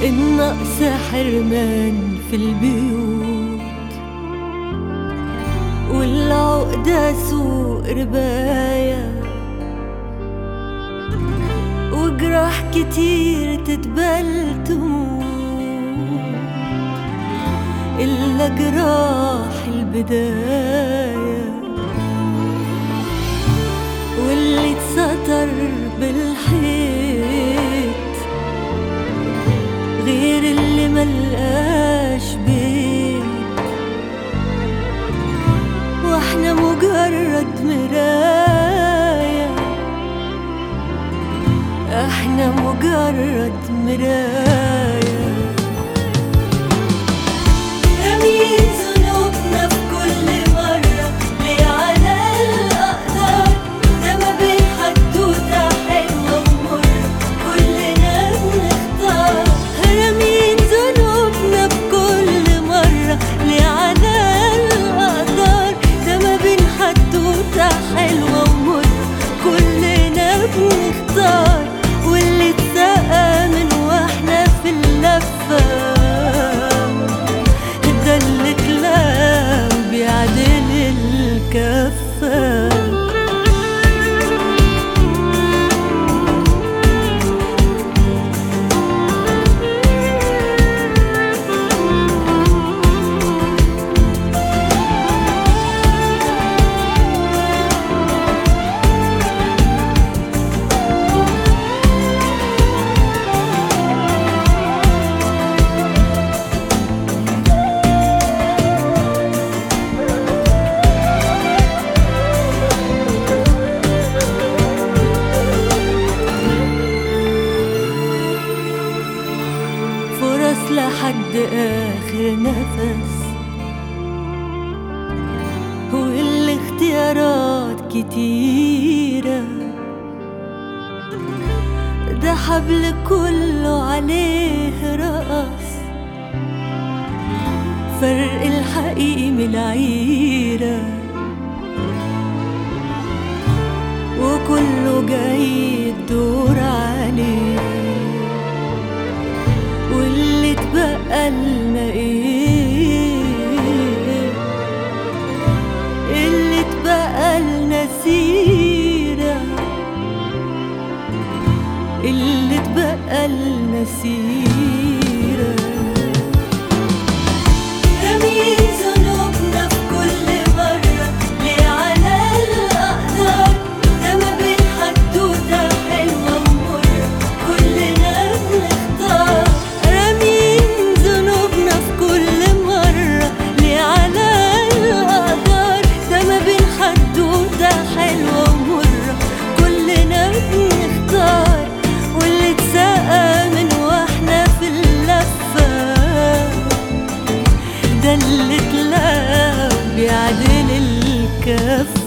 النقص حرمان في البيوت والعقدة سوق رباية وجراح كتير تتبل تموت إلا جراح البداية واللي اتستر بالحيط غير اللي ملقاش بيت واحنا مجرد مراية احنا مجرد مراية رميت ذنوبنا في كل مرة ليه على الأقدار ده ما بين حدوتة حلوة ومرة كلنا بنختار رميت ذنوبنا في كل مرة ليه على الأقدار ده ما بين حدوتة حلوة ومرة كلنا بنختار واللي اتسقى من واحنا في اللفة ده اللي اتلاقى بيعدل الكفة فرص لحد آخر نفس والاختيارات كتيرة ده حبل كله عليه رقص فرق الحقيقي من العيرة وكله جاي الدور عليه واللي اتبقى لنا ايه اللي اتبقى لنا سيرة اللي اتبقى لنا سيرة رميت ذنوبنا في كل مرة ليه على الأقدار ده ما بين حدوتة حلوة ومرة كلنا بنختار رميت ذنوبنا في كل مرة ليه على الأقدار ده ما بين حدوتة حلوة ومرة كلنا بنختار واللي اتسقى من واحنا في اللفة ده اللي تلاقى بيعدل الكفة